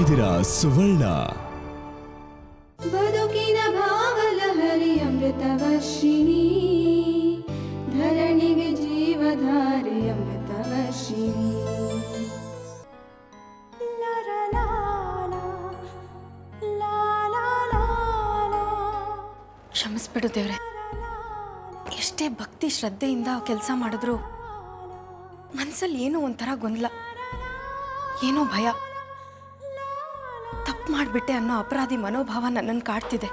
ಇದ್ದೀರಾ ಸುವರ್ಣ ಬದುಕಿನ ಭಾವಲಹರಿ ಅಮೃತವರ್ಷಿಣಿ ಧರಣಿಗೆ ಜೀವಧಾರೆ ಅಮೃತವರ್ಷಿಣಿ ಕ್ಷಮಿಸ್ಬಿಡು ದೇವ್ರೆ ಎಷ್ಟೇ ಭಕ್ತಿ ಶ್ರದ್ಧೆಯಿಂದ ಕೆಲಸ ಮಾಡಿದ್ರು ಮನಸ್ಸಲ್ಲಿ ಏನೋ ಒಂಥರ ಗೊಂದಲ ಏನೋ ಭಯ ತಪ್ಪು ಮಾಡಿಬಿಟ್ಟೆ ಅನ್ನೋ ಅಪರಾಧಿ ಮನೋಭಾವ ನನ್ನನ್ನು ಕಾಡ್ತಿದೆ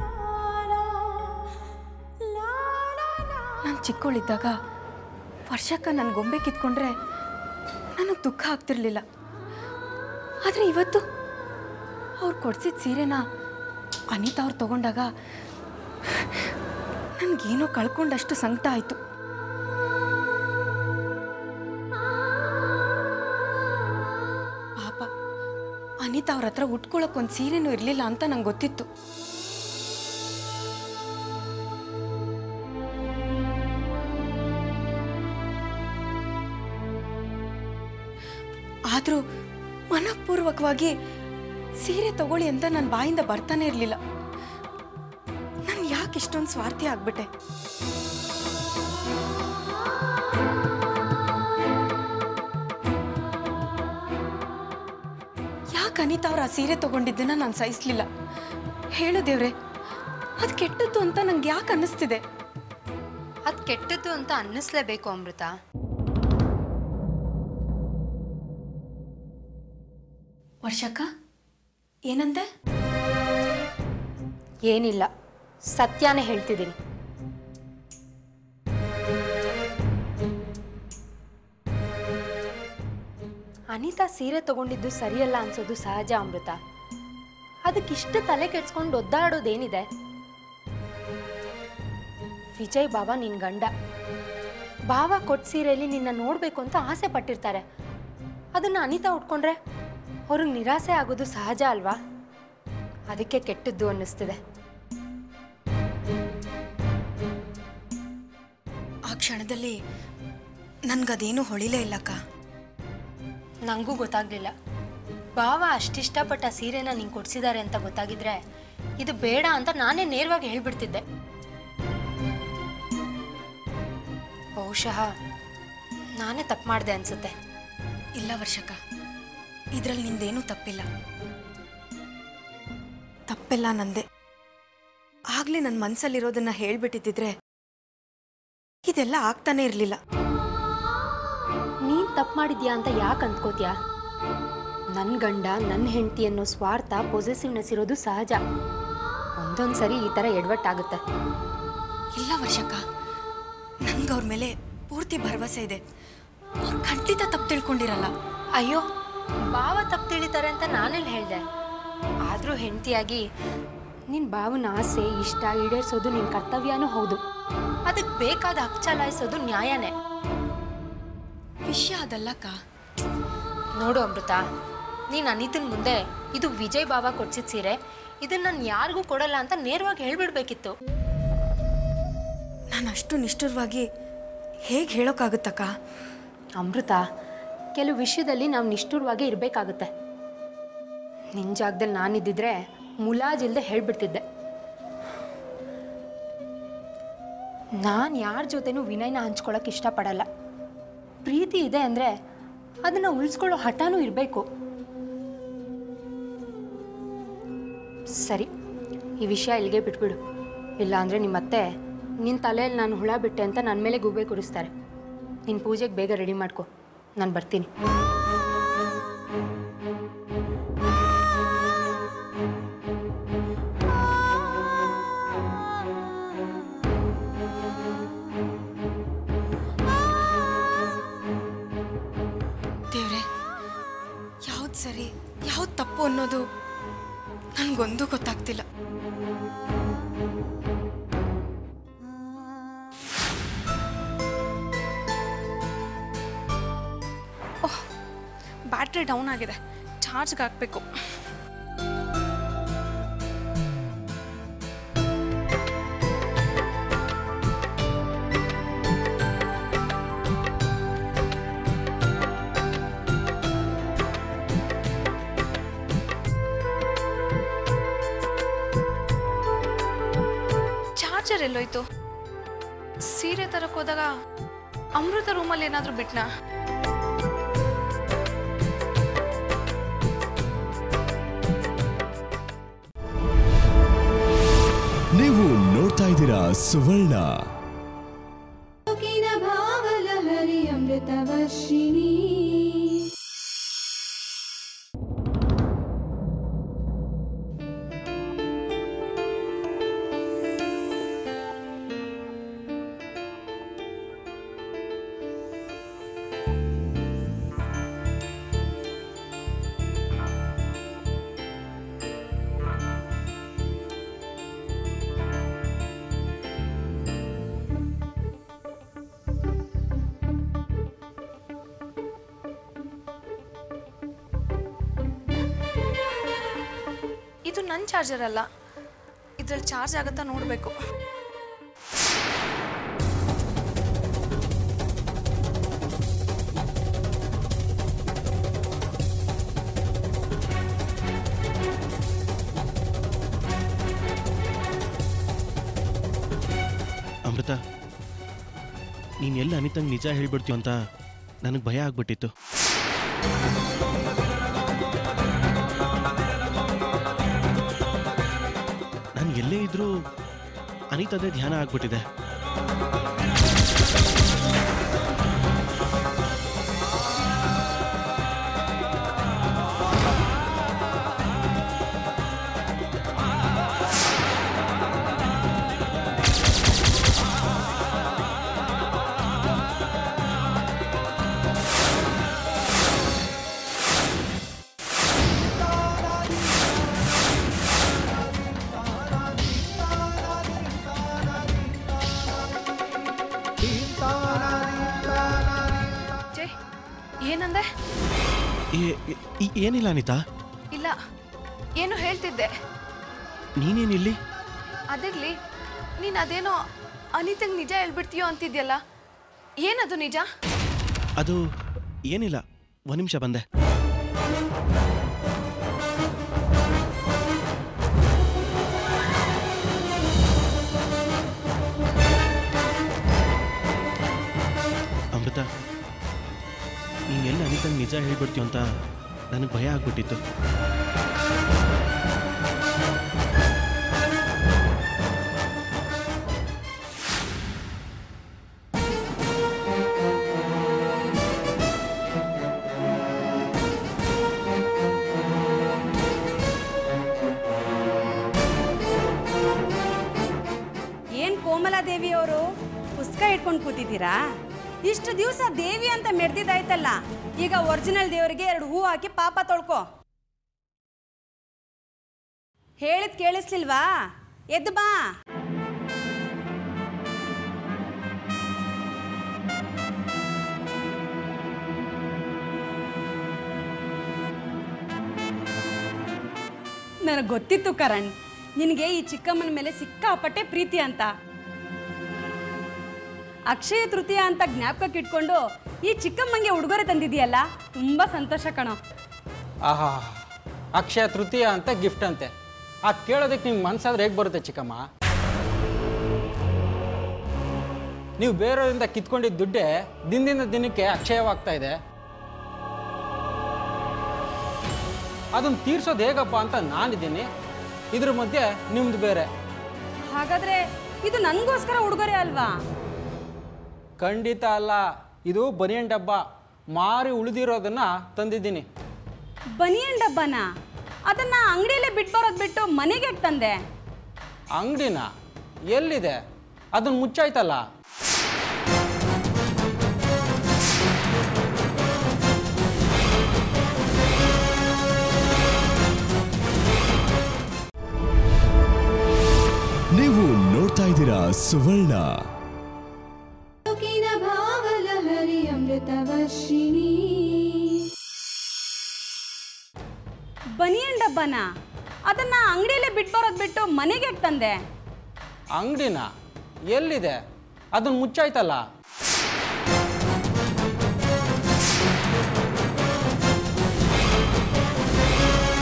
ನಾನು ಚಿಕ್ಕವಳಿದ್ದಾಗ ವರ್ಷಕ್ಕ ನನ್ನ ಗೊಂಬೆ ಕಿತ್ಕೊಂಡ್ರೆ ನನಗೆ ದುಃಖ ಆಗ್ತಿರ್ಲಿಲ್ಲ ಆದರೆ ಇವತ್ತು ಅವ್ರು ಕೊಡ್ಸಿದ ಸೀರೆನ ಅನಿತಾ ಅವ್ರು ತಗೊಂಡಾಗ ನನಗೇನೋ ಕಳ್ಕೊಂಡಷ್ಟು ಸಂಕಟ ಆಯಿತು ಪಾಪ ಅನಿತಾ ಅವ್ರ ಹತ್ರ ಉಟ್ಕೊಳಕ್ ಒಂದು ಸೀರೆನೂ ಇರಲಿಲ್ಲ ಅಂತ ನಂಗೆ ಗೊತ್ತಿತ್ತು ಆದರೂ ಮನಪೂರ್ವಕವಾಗಿ ಸೀರೆ ತಗೊಳ್ಳಿ ಅಂತ ನನ್ನ ಬಾಯಿಂದ ಬರ್ತಾನೆ ಇರಲಿಲ್ಲ ನಾನು ಯಾಕೆ ಇಷ್ಟೊಂದು ಸ್ವಾರ್ಥಿ ಆಗ್ಬಿಟ್ಟೆ ಯಾಕೆ ಅನಿತಾ ಅವ್ರ ಆ ಸೀರೆ ತಗೊಂಡಿದ್ದನ್ನ ನಾನು ಸಹಿಸ್ಲಿಲ್ಲ ಹೇಳು ದೇವ್ರೆ ಅದು ಕೆಟ್ಟದ್ದು ಅಂತ ನಂಗೆ ಯಾಕೆ ಅನ್ನಿಸ್ತಿದೆ ಅದು ಕೆಟ್ಟದ್ದು ಅಂತ ಅನ್ನಿಸ್ಲೇಬೇಕು ಅಮೃತ ವರ್ಷಕ್ಕ ಏನಂದೆ ಏನಿಲ್ಲ ಸತ್ಯನೇ ಹೇಳ್ತಿದ್ದೀನಿ ಅನಿತಾ ಸೀರೆ ತಗೊಂಡಿದ್ದು ಸರಿಯಲ್ಲ ಅನ್ಸೋದು ಸಹಜ ಅಮೃತ ಅದಕ್ಕಿಷ್ಟು ತಲೆ ಕೆಡ್ಸ್ಕೊಂಡು ಒದ್ದಾಡೋದೇನಿದೆ ವಿಜಯ್ ಬಾಬಾ ನಿನ್ ಗಂಡ ಬಾವ ಕೊಟ್ಟ ಸೀರೆಯಲ್ಲಿ ನಿನ್ನ ನೋಡ್ಬೇಕು ಅಂತ ಆಸೆ ಪಟ್ಟಿರ್ತಾರೆ ಅದನ್ನ ಅನಿತಾ ಉಟ್ಕೊಂಡ್ರೆ ಅವ್ರಿಗೆ ನಿರಾಸೆ ಆಗೋದು ಸಹಜ ಅಲ್ವಾ ಅದಕ್ಕೆ ಕೆಟ್ಟದ್ದು ಅನ್ನಿಸ್ತಿದೆ ಆ ಕ್ಷಣದಲ್ಲಿ ನನ್ಗದೇನು ಹೊಳಿಲೇ ಇಲ್ಲಕ್ಕ ನನಗೂ ಗೊತ್ತಾಗ್ಲಿಲ್ಲ ಬಾವ ಅಷ್ಟಿಷ್ಟಪಟ್ಟ ಸೀರೆನ ನಿಂಗೆ ಕೊಡ್ಸಿದ್ದಾರೆ ಅಂತ ಗೊತ್ತಾಗಿದ್ರೆ ಇದು ಬೇಡ ಅಂತ ನಾನೇ ನೇರವಾಗಿ ಹೇಳ್ಬಿಡ್ತಿದ್ದೆ ಬಹುಶಃ ನಾನೇ ತಪ್ಪು ಮಾಡಿದೆ ಅನ್ಸುತ್ತೆ ಇಲ್ಲ ವರ್ಷಕ ಇದ್ರಲ್ಲಿ ನಿಂದೇನೂ ತಪ್ಪಿಲ್ಲ ತಪ್ಪೆಲ್ಲ ನಂದೆ ಆಗ್ಲೇ ನನ್ನ ಮನ್ಸಲ್ಲಿರೋದನ್ನ ಹೇಳ್ಬಿಟ್ಟಿದ್ದಿದ್ರೆ ಇದೆಲ್ಲ ಆಗ್ತಾನೆ ಇರಲಿಲ್ಲ ನೀನ್ ತಪ್ಪು ಮಾಡಿದ್ಯಾ ಅಂತ ಯಾಕೆ ಅಂದ್ಕೋತ್ಯಾ ನನ್ನ ಗಂಡ ನನ್ನ ಹೆಂಡತಿ ಅನ್ನೋ ಸ್ವಾರ್ಥ ಪೊಸೆಸಿವ್ನೆಸ್ ಇರೋದು ಸಹಜ ಒಂದೊಂದು ಸರಿ ಈ ಥರ ಎಡವಟ್ಟಾಗುತ್ತೆ ಇಲ್ಲ ವರ್ಷಕ ನನ್ಗೆ ಅವ್ರ ಮೇಲೆ ಪೂರ್ತಿ ಭರವಸೆ ಇದೆ ಅವ್ರು ಖಂಡಿತ ತಪ್ಪು ತಿಳ್ಕೊಂಡಿರಲ್ಲ ಅಯ್ಯೋ ಬಾವ ತಪ್ಪು ತಿಳಿತಾರೆ ಅಂತ ನಾನೆಲ್ಲಿ ಹೇಳ್ದೆ ಆದರೂ ಹೆಂಡತಿಯಾಗಿ ನಿನ್ನ ಬಾವನ ಆಸೆ ಇಷ್ಟ ಈಡೇರಿಸೋದು ನಿನ್ನ ಕರ್ತವ್ಯನೂ ಹೌದು ಅದಕ್ಕೆ ಬೇಕಾದ ಹಕ್ಕು ಚಲಾಯಿಸೋದು ನ್ಯಾಯನೇ ವಿಷಯ ಅದಲ್ಲಕ್ಕ ನೋಡು ಅಮೃತ ನೀನು ಅನಿತನ ಮುಂದೆ ಇದು ವಿಜಯ್ ಬಾವ ಕೊಡ್ಸಿದ ಸೀರೆ ಇದನ್ನ ನಾನು ಯಾರಿಗೂ ಕೊಡಲ್ಲ ಅಂತ ನೇರವಾಗಿ ಹೇಳ್ಬಿಡ್ಬೇಕಿತ್ತು ನಾನು ಅಷ್ಟು ನಿಷ್ಠುರವಾಗಿ ಹೇಗೆ ಹೇಳೋಕ್ಕಾಗುತ್ತಕ್ಕ ಅಮೃತ ಕೆಲವು ವಿಷಯದಲ್ಲಿ ನಾವು ನಿಷ್ಠುರವಾಗಿ ಇರಬೇಕಾಗುತ್ತೆ ನಿನ್ನ ಜಾಗದಲ್ಲಿ ನಾನಿದ್ದಿದ್ರೆ ಮುಲಾಜಿಲ್ದೆ ಹೇಳ್ಬಿಡ್ತಿದ್ದೆ ನಾನು ಯಾರ ಜೊತೆನೂ ವಿನಯನ ಹಂಚ್ಕೊಳಕ್ಕೆ ಇಷ್ಟಪಡಲ್ಲ ಪ್ರೀತಿ ಇದೆ ಅಂದರೆ ಅದನ್ನು ಉಳಿಸ್ಕೊಳ್ಳೋ ಹಠನೂ ಇರಬೇಕು ಸರಿ ಈ ವಿಷಯ ಇಲ್ಲಿಗೆ ಬಿಟ್ಬಿಡು ಇಲ್ಲ ಅಂದರೆ ನಿಮ್ಮತ್ತೆ ನಿನ್ನ ತಲೆಯಲ್ಲಿ ನಾನು ಹುಳ ಬಿಟ್ಟೆ ಅಂತ ನನ್ನ ಮೇಲೆ ಗುಬ್ಬೆ ಕುಡಿಸ್ತಾರೆ ನಿನ್ನ ಪೂಜೆಗೆ ಬೇಗ ರೆಡಿ ಮಾಡ್ಕೊ ನಾನು ಬರ್ತೀನಿ ದೇವ್ರೆ ಯಾವ್ದು ಸರಿ ಯಾವ್ದು ತಪ್ಪು ಅನ್ನೋದು ನನಗೊಂದು ಗೊತ್ತಾಗ್ತಿಲ್ಲ ಓಹ್ ಬ್ಯಾಟ್ರಿ ಡೌನ್ ಆಗಿದೆ ಚಾರ್ಜ್ಗೆ ಹಾಕಬೇಕು ಚಾರ್ಜರ್ ಎಲ್ಲೋಯ್ತು ಸೀರೆ ತರಕ್ ಹೋದಾಗ ಅಮೃತ ರೂಮಲ್ಲಿ ಏನಾದರೂ ಬಿಟ್ನಾ ನೀವು ನೋಡ್ತಾ ಇದ್ದೀರಾ ಸುವರ್ಣ लोकिन भावलहरि अमृतवर्षिणी ಇದು ನನ್ನ ಚಾರ್ಜರ್ ಅಲ್ಲ ಇದ್ರಲ್ಲಿ ಚಾರ್ಜ್ ಆಗತ್ತಾ ನೋಡಬೇಕು ಅಮೃತ ನೀನು ಎಲ್ಲಿ ಅನಿತಂಗೆ ನಿಜ ಹೇಳ್ಬಿಡ್ತೀವ ಅಂತ ನನಗೆ ಭಯ ಆಗ್ಬಿಟ್ಟಿತ್ತು ನಾನು ಎಲ್ಲೇ ಇದ್ರೂ ಅನಿತದೇ ಧ್ಯಾನ ಆಗ್ಬಿಟ್ಟಿದೆ ಜೈ ಏನಂದೆ ಏ- ಏ- ಏನಿಲ್ಲ ಅನಿತಾ ಇಲ್ಲ ಏನು ಹೇಳ್ತಿದ್ದೆ ನೀನೇನಿಲ್ಲಿ ಅದಿರ್ಲಿ ನೀನು ಅದೇನೋ ಅನಿತಂಗೆ ನಿಜ ಹೇಳ್ಬಿಡ್ತೀಯೋ ಅಂತಿದ್ಯಲ್ಲ ಏನದು ನಿಜ ಅದು ಏನಿಲ್ಲ ಒಂದು ನಿಮಿಷ ಬಂದೆ ಅಮೃತ ನೀನು ಎಲ್ಲಿ ಅನಿತಂಗೆ ನಿಜ ಹೇಳ್ಬಿಡ್ತೀವ ಅಂತ ನನಗೆ ಭಯ ಆಗ್ಬಿಟ್ಟಿತ್ತು ಏನ್ ಕೋಮಲಾದೇವಿ ಅವರು ಪುಸ್ತಕ ಇಟ್ಕೊಂಡು ಕೂತಿದ್ದೀರಾ ಇಷ್ಟು ದಿವಸ ದೇವಿ ಅಂತ ಮೆಡ್ದಿದ್ದಾಯ್ತಲ್ಲ ಈಗ ಒರಿಜಿನಲ್ ದೇವರಿಗೆ ಎರಡು ಹೂ ಹಾಕಿ ಪಾಪ ತೊಳ್ಕೊ ಹೇಳಿದ್ ಕೇಳಿಸ್ಲಿಲ್ವಾ ಎದ್ದು ಬಾ ನನಗೆ ಗೊತ್ತಿತ್ತು ಕರಣ್ ನಿನಗೆ ಈ ಚಿಕ್ಕಮ್ಮನ ಮೇಲೆ ಸಿಕ್ಕಾಪಟ್ಟೆ ಪ್ರೀತಿ ಅಂತ ಅಕ್ಷಯ ತೃತೀಯ ಅಂತ ಜ್ಞಾಪಕಕ್ಕೆ ಇಟ್ಕೊಂಡು ಈ ಚಿಕ್ಕಮ್ಮಂಗೆ ಉಡುಗೊರೆ ತಂದಿದೆಯಲ್ಲ ತುಂಬ ಸಂತೋಷ ಕಣೋ ಆಹಾ ಅಕ್ಷಯ ತೃತೀಯ ಅಂತ ಗಿಫ್ಟ್ ಅಂತೆ ಆ ಕೇಳೋದಕ್ಕೆ ನಿಮ್ಗೆ ಮನ್ಸಾದ್ರೆ ಹೇಗೆ ಬರುತ್ತೆ ಚಿಕ್ಕಮ್ಮ ನೀವು ಬೇರೆಯವರಿಂದ ಕಿತ್ಕೊಂಡಿದ್ದ ದುಡ್ಡೇ ದಿನದಿಂದ ದಿನಕ್ಕೆ ಅಕ್ಷಯವಾಗ್ತಾ ಇದೆ ಅದನ್ನ ತೀರ್ಸೋದು ಹೇಗಪ್ಪ ಅಂತ ನಾನಿದ್ದೀನಿ ಇದ್ರ ಮಧ್ಯೆ ನಿಮ್ದು ಬೇರೆ ಹಾಗಾದ್ರೆ ಇದು ನನಗೋಸ್ಕರ ಉಡುಗೊರೆ ಅಲ್ವಾ ಖಂಡಿತ ಅಲ್ಲ ಇದು ಬನಿಯನ್ ಡಬ್ಬ ಮಾರಿ ಉಳಿದಿರೋದನ್ನ ತಂದಿದ್ದೀನಿ ಬನಿಯನ್ ಡಬ್ಬನ ಅದನ್ನ ಅಂಗಡಿಯಲ್ಲೇ ಬಿಟ್ಟು ಬರೋದು ಬಿಟ್ಟು ಮನೆಗೆ ಯಾಕ್ ತಂದೆ ಅಂಗಡಿನ ಎಲ್ಲಿದೆ ಅದನ್ನ ಮುಚ್ಚಾಯ್ತಲ್ಲ ನೀವು ನೋಡ್ತಾ ಇದ್ದೀರಾ ಸುವರ್ಣ लोकिन भावलहरि अमृतवर्षिणी ಬನಿಯನ್ ಡಬ್ಬನ ಅದನ್ನ ಅಂಗಡಿಯಲ್ಲೇ ಬಿಟ್ಟು ಬರೋದು ಬಿಟ್ಟು ಮನೆಗೆ ಯಾಕ್ ತಂದೆ ಅಂಗಡಿನ ಎಲ್ಲಿದೆ ಅದನ್ನ ಮುಚ್ಚಾಯ್ತಲ್ಲ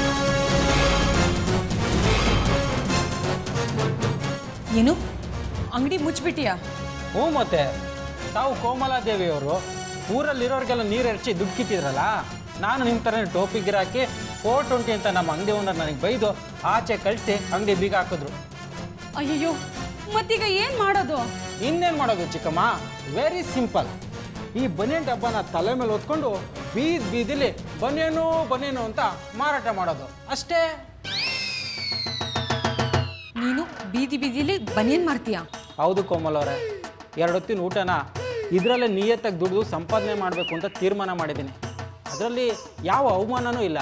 ಏನು ಅಂಗಡಿ ಮುಚ್ಚಿಬಿಟ್ಟಿಯಾ ಹ್ಞೂ ಮತ್ತೆ ತಾವು ಕೋಮಲಾದೇವಿಯವರು ಊರಲ್ಲಿರೋರಿಗೆಲ್ಲ ನೀರು ಎರಚಿ ದುಡ್ಡು ಕಿತ್ತಿದ್ರಲ್ಲ ನಾನು ನಿಮ್ಮ ಥರ ಟೋಪಿ ಗಿರಾಕಿ ಫೋರ್ ಟ್ವೆಂಟಿ ಅಂತ ನಮ್ಮ ಅಂಗಡಿ ಓನರ್ ನನಗೆ ಬೈದು ಆಚೆ ಕಳಿಸಿ ಅಂಗಡಿ ಬೀಗ ಹಾಕಿದ್ರು ಅಯ್ಯಯ್ಯೋ ಮತ್ತೀಗ ಏನು ಮಾಡೋದು ಇನ್ನೇನು ಮಾಡೋದು ಚಿಕ್ಕಮ್ಮ ವೆರಿ ಸಿಂಪಲ್ ಈ ಬನಿಯನ್ ಡಬ್ಬನ ತಲೆ ಮೇಲೆ ಹೊತ್ಕೊಂಡು ಬೀದ್ ಬೀದಿಲಿ ಬನಿಯನು ಬನಿಯನು ಅಂತ ಮಾರಾಟ ಮಾಡೋದು ಅಷ್ಟೇ ನೀನು ಬೀದಿ ಬೀದಿಲಿ ಬನಿಯನ್ ಮಾರ್ತೀಯಾ ಹೌದು ಕೋಮಲ್ ಅವರೇ ಎರಡು ಹೊತ್ತಿನ ಊಟನ ಇದರಲ್ಲೇ ನಿಯತ್ತಾಗಿ ದುಡಿದು ಸಂಪಾದನೆ ಮಾಡಬೇಕು ಅಂತ ತೀರ್ಮಾನ ಮಾಡಿದ್ದೀನಿ ಅದರಲ್ಲಿ ಯಾವ ಅವಮಾನನೂ ಇಲ್ಲ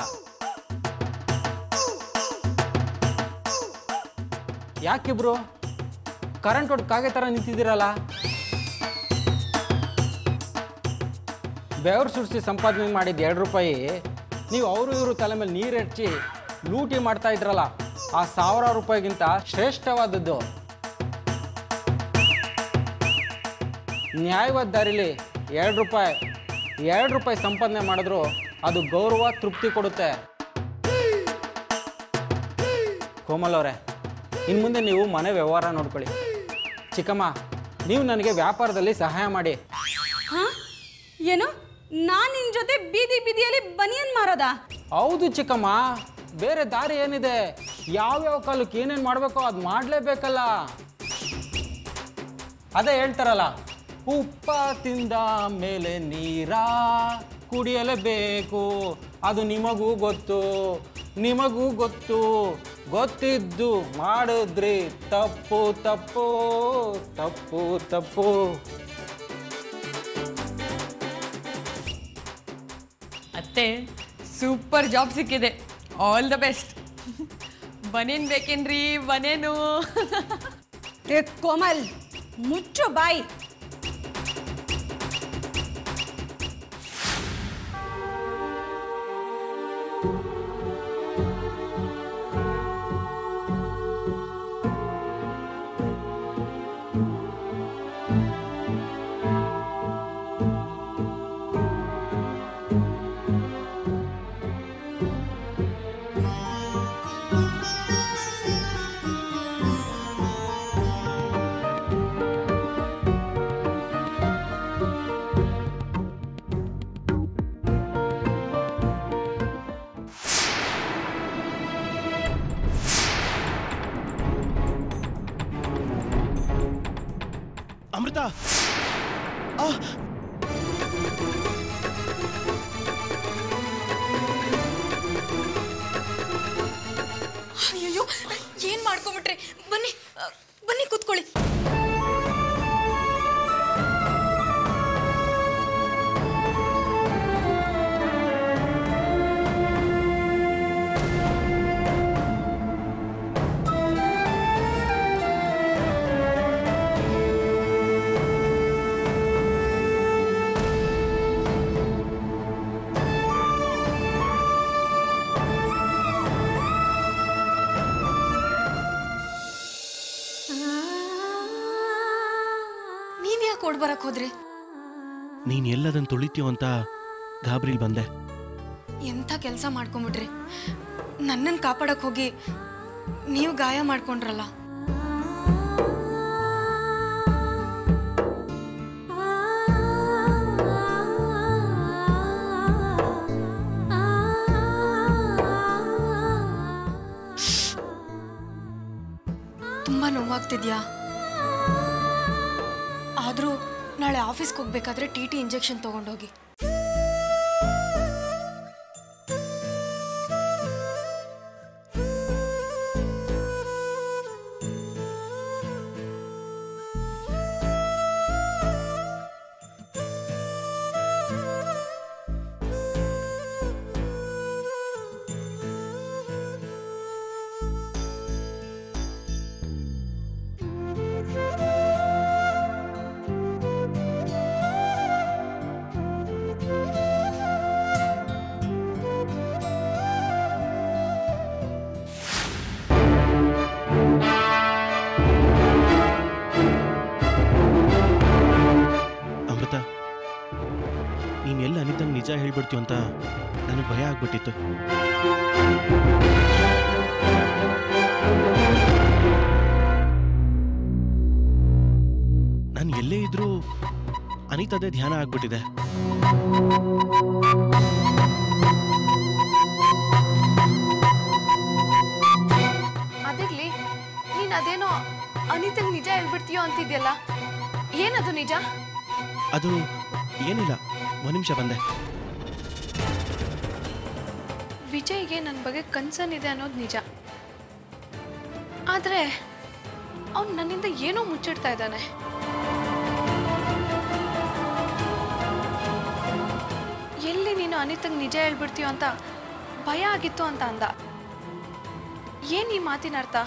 ಯಾಕಿಬ್ರು ಕರೆಂಟ್ ಹೊಡೆದು ಕಾಗೆ ಥರ ನಿಂತಿದ್ದೀರಲ್ಲ ಬೆವರು ಸುರಿಸಿ ಸಂಪಾದನೆ ಮಾಡಿದ ಎರಡು ರೂಪಾಯಿ ನೀವು ಅವರು ಇವರು ತಲೆ ಮೇಲೆ ನೀರು ಹೆಚ್ಚಿ ಲೂಟಿ ಮಾಡ್ತಾ ಇದ್ರಲ್ಲ ಆ ಸಾವಿರಾರು ರೂಪಾಯಿಗಿಂತ ಶ್ರೇಷ್ಠವಾದದ್ದು ನ್ಯಾಯವಾದ ದಾರಿಲಿ ಎರಡು ರೂಪಾಯಿ ಎರಡು ರೂಪಾಯಿ ಸಂಪಾದನೆ ಮಾಡಿದ್ರು ಅದು ಗೌರವ ತೃಪ್ತಿ ಕೊಡುತ್ತೆ ಕೋಮಲ್ ಅವರೇ ಇನ್ನು ಮುಂದೆ ನೀವು ಮನೆ ವ್ಯವಹಾರ ನೋಡ್ಕೊಳ್ಳಿ ಚಿಕ್ಕಮ್ಮ ನೀವು ನನಗೆ ವ್ಯಾಪಾರದಲ್ಲಿ ಸಹಾಯ ಮಾಡಿ ಹಾ ಏನು ನಾನು ನಿನ್ನ ಜೊತೆ ಬೀದಿ ಬೀದಿಯಲ್ಲಿ ಬನಿಯನ್ ಮಾರೋದಾ ಹೌದು ಚಿಕ್ಕಮ್ಮ ಬೇರೆ ದಾರಿ ಏನಿದೆ ಯಾವ್ಯಾವ ಕಾಲಕ್ಕೆ ಏನೇನು ಮಾಡಬೇಕೋ ಅದು ಮಾಡಲೇಬೇಕಲ್ಲ ಅದೇ ಹೇಳ್ತಾರಲ್ಲ ಉಪ್ಪ ತಿಂದ ಮೇಲೆ ನೀರ ಕುಡಿಯಲೇಬೇಕು ಅದು ನಿಮಗೂ ಗೊತ್ತು ನಿಮಗೂ ಗೊತ್ತು ಗೊತ್ತಿದ್ದು ಮಾಡಿದ್ರಿ ತಪ್ಪು ತಪ್ಪು ತಪ್ಪು ತಪ್ಪು ಅತ್ತೆ ಸೂಪರ್ ಜಾಬ್ ಸಿಕ್ಕಿದೆ ಆಲ್ ದ ಬೆಸ್ಟ್ ಬನೇನ್ ಬೇಕೇನ್ರಿ ಬನೇನು ಏ ಕೋಮಲ್ ಮುಚ್ಚು ಬಾಯಿ ಅಮೃತ ಆ ಅಯ್ಯಯ್ಯೋ ಏನು ಮಾಡ್ಕೊಂಬಿಟ್ರಿ ಬನ್ನಿ ಅ, ಬನ್ನಿ ಕೂತ್ಕೊಳ್ಳಿ ನೀವ್ ಯಾಕೆ ಓಡ್ ಬರಕ್ ಹೋದ್ರಿ ನೀನು ಎಲ್ಲದನ್ನು ತುಳಿತೀಯೋ ಅಂತ ಗಾಬರಿಲ್ ಬಂದೆ ಎಂಥ ಕೆಲಸ ಮಾಡ್ಕೊಂಬಿಟ್ರಿ ನನ್ನನ್ನು ಕಾಪಾಡಕ್ ಹೋಗಿ ನೀವು ಗಾಯ ಮಾಡ್ಕೊಂಡ್ರಲ್ಲ ತುಂಬಾ ನೋವಾಗ್ತಿದ್ಯಾ ಆದರೂ ನಾಳೆ ಆಫೀಸ್ಗೆ ಹೋಗ್ಬೇಕಾದ್ರೆ ಟಿ ಟಿ ಇಂಜೆಕ್ಷನ್ ತೊಗೊಂಡೋಗಿ ಅಮೃತ ನೀನು ಎಲ್ಲ ಅನಿತಂಗೆ ನಿಜ ಹೇಳ್ಬಿಡ್ತೀವ ಅಂತ ನನಗೆ ಭಯ ಆಗ್ಬಿಟ್ಟಿತ್ತು ಇದ್ರೂ ಅನಿತದೇ ಧ್ಯಾನ ಆಗ್ಬಿಟ್ಟಿದೆ ಅದಿರ್ಲಿ ನೀನ್ ಅದೇನೋ ಅನಿತಂಗ್ ನಿಜ ಹೇಳ್ಬಿಡ್ತೀಯೋ ಅಂತಿದ್ಯಲ್ಲ ಏನದು ನಿಜ ಅದು ಏನಿಲ್ಲ ಒಂದು ನಿಮಿಷ ಬಂದೆ ವಿಜಯ್ಗೆ ನನ್ನ ಬಗ್ಗೆ ಕನ್ಸರ್ನ್ ಇದೆ ಅನ್ನೋದು ನಿಜ ಆದರೆ ಅವ್ನು ನನ್ನಿಂದ ಏನೋ ಮುಚ್ಚಿಡ್ತಾ ಇದ್ದಾನೆ ಎಲ್ಲಿ ನೀನು ಅನಿತಂಗ್ ನಿಜ ಹೇಳ್ಬಿಡ್ತೀಯೋ ಅಂತ ಭಯ ಆಗಿತ್ತು ಅಂತ ಅಂದ ಏನ್ ಈ ಮಾತಿನ ಅರ್ಥ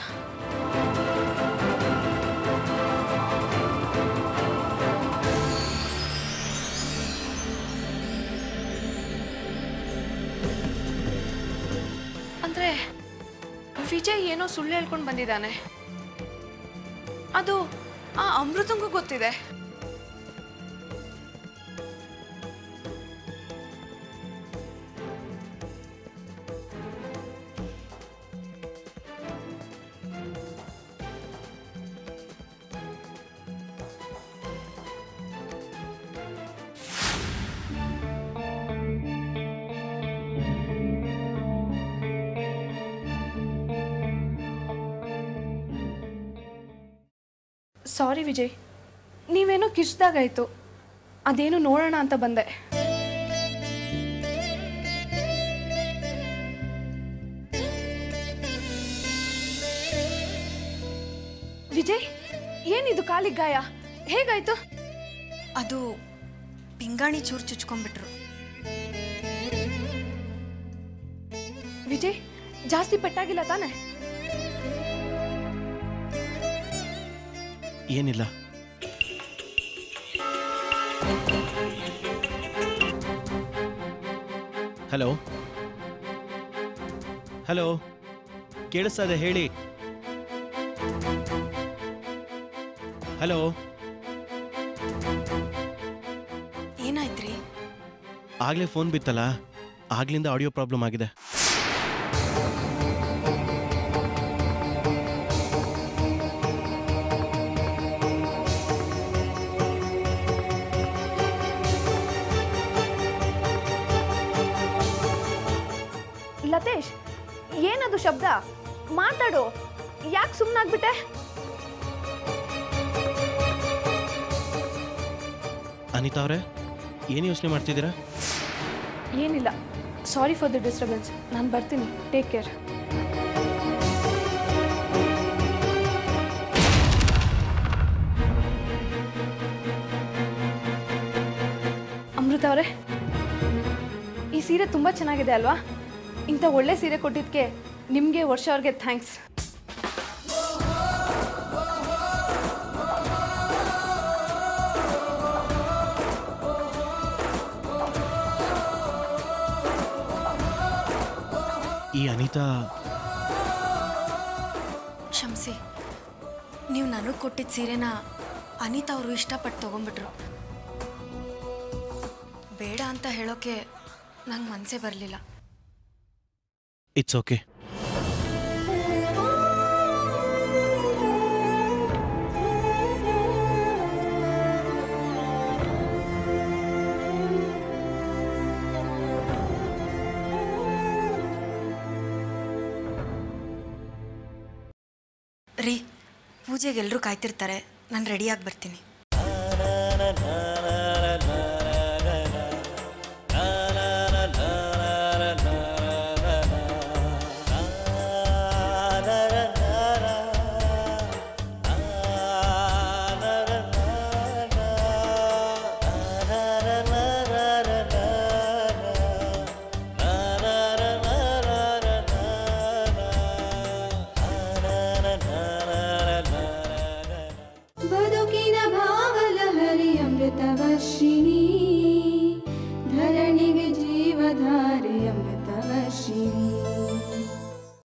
ಅಂದ್ರೆ ವಿಜಯ್ ಏನೋ ಸುಳ್ಳು ಹೇಳ್ಕೊಂಡು ಬಂದಿದ್ದಾನೆ ಅದು ಆ ಅಮೃತಂಗೂ ಗೊತ್ತಿದೆ ಸಾರಿ ವಿಜಯ್ ನೀವೇನೋ ಕಿರ್ಚ್ದಾಗಾಯ್ತು ಅದೇನು ನೋಡೋಣ ಅಂತ ಬಂದೆ ವಿಜಯ್ ಏನಿದು ಕಾಲಿಗೆ ಗಾಯ ಹೇಗಾಯ್ತು ಅದು ಪಿಂಗಾಣಿ ಚೂರು ಚುಚ್ಕೊಂಡ್ಬಿಟ್ರು ವಿಜಯ್ ಜಾಸ್ತಿ ಪೆಟ್ಟಾಗಿಲ್ಲ ತಾನೆ ಏನಿಲ್ಲ ಹಲೋ ಹಲೋ ಕೇಳಿಸ್ತಾ ಇದೆ ಹೇಳಿ ಹಲೋ ಏನಾಯ್ತ್ರಿ ಆಗ್ಲೇ ಫೋನ್ ಬಿತ್ತಲ್ಲ ಆಗ್ಲಿಂದ ಆಡಿಯೋ ಪ್ರಾಬ್ಲಮ್ ಆಗಿದೆ ಲತೇಶ್ ಏನದು ಶಬ್ದ ಮಾತಾಡು ಯಾಕೆ ಸುಮ್ಮನಾಗ್ಬಿಟ್ಟೆ ಅನಿತಾ ಅವರೇ ಏನು ಯೋಚನೆ ಮಾಡ್ತಿದ್ದೀರಾ ಏನಿಲ್ಲ ಸಾರಿ ಫಾರ್ ದ ಡಿಸ್ಟರ್ಬೆನ್ಸ್ ನಾನು ಬರ್ತೀನಿ ಟೇಕ್ ಕೇರ್ ಅಮೃತ ಅವರೇ ಈ ಸೀರೆ ತುಂಬ ಚೆನ್ನಾಗಿದೆ ಅಲ್ವಾ ಇಂಥ ಒಳ್ಳೆ ಸೀರೆ ಕೊಟ್ಟಿದ್ದಕ್ಕೆ ನಿಮಗೆ ವರ್ಷ ಅವ್ರಿಗೆ ಥ್ಯಾಂಕ್ಸ್ ಈ ಅನಿತಾ ಕ್ಷಮಿಸಿ ನೀವು ನನಗೆ ಕೊಟ್ಟಿದ್ದ ಸೀರೆನ ಅನಿತಾ ಅವರು ಇಷ್ಟಪಟ್ಟು ತೊಗೊಂಬಿಟ್ರು ಬೇಡ ಅಂತ ಹೇಳೋಕೆ ನಂಗೆ ಮನಸ್ಸೇ ಬರಲಿಲ್ಲ ಇಟ್ಸ್ ಓಕೆ ರೀ ಪೂಜೆಗೆ ಎಲ್ಲರೂ ಕಾಯ್ತಿರ್ತಾರೆ ನಾನು ರೆಡಿಯಾಗಿ ಬರ್ತೀನಿ